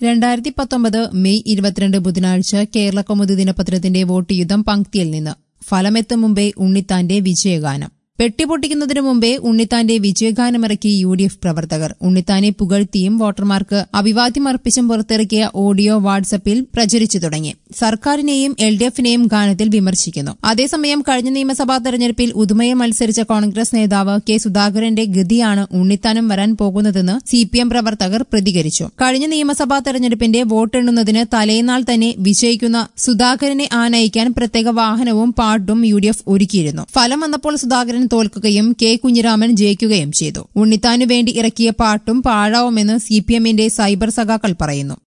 രണ്ടായിരത്തി പത്തൊമ്പത് മെയ് ഇരുപത്തിരണ്ട് ബുധനാഴ്ച കേരള കൗമുദി ദിനപത്രത്തിന്റെ വോട്ട് യുദ്ധം പങ്ക്തിയിൽ നിന്ന് ഫലമെത്തും മുമ്പേ ഉണ്ണിത്താന്റെ വിജയഗാനം പെട്ടിപൊട്ടിക്കുന്നതിനു മുമ്പേ ഉണ്ണിത്താന്റെ വിജയഗാനമിറക്കി യു ഡി എഫ് പ്രവർത്തകർ ഉണ്ണിത്താനെ പുകഴ്ത്തിയും വോട്ടർമാർക്ക് അഭിവാദ്യമർപ്പിച്ചും പുറത്തിറക്കിയ ഓഡിയോ വാട്സപ്പിൽ പ്രചരിച്ചു തുടങ്ങി സർക്കാരിനെയും എൽ ഡി എഫിനെയും ഗാനത്തിൽ വിമർശിക്കുന്നു അതേസമയം കഴിഞ്ഞ നിയമസഭാ തെരഞ്ഞെടുപ്പിൽ ഉദുമയിൽ മത്സരിച്ച കോൺഗ്രസ് നേതാവ് കെ സുധാകരന്റെ ഗതിയാണ് ഉണ്ണിത്താനും വരാൻ പോകുന്നതെന്ന് സി പി എം പ്രവർത്തകർ പ്രതികരിച്ചു കഴിഞ്ഞ നിയമസഭാ തെരഞ്ഞെടുപ്പിന്റെ വോട്ടെണ്ണുന്നതിന് തലേനാൾ തന്നെ വിജയിക്കുന്ന സുധാകരനെ ആനയിക്കാൻ പ്രത്യേക വാഹനവും പാട്ടും യു ഡി എഫ് ഒരുക്കിയിരുന്നു ഫലം വന്നപ്പോൾ സുധാകരൻ തോൽക്കുകയും കെ കുഞ്ഞിരാമൻ ജയിക്കുകയും ചെയ്തു ഉണ്ണിത്താനു വേണ്ടി ഇറക്കിയ പാട്ടും പാഴാവുമെന്ന് സി പി എമ്മിന്റെ സൈബർ സഖാക്കൾ പറയുന്നു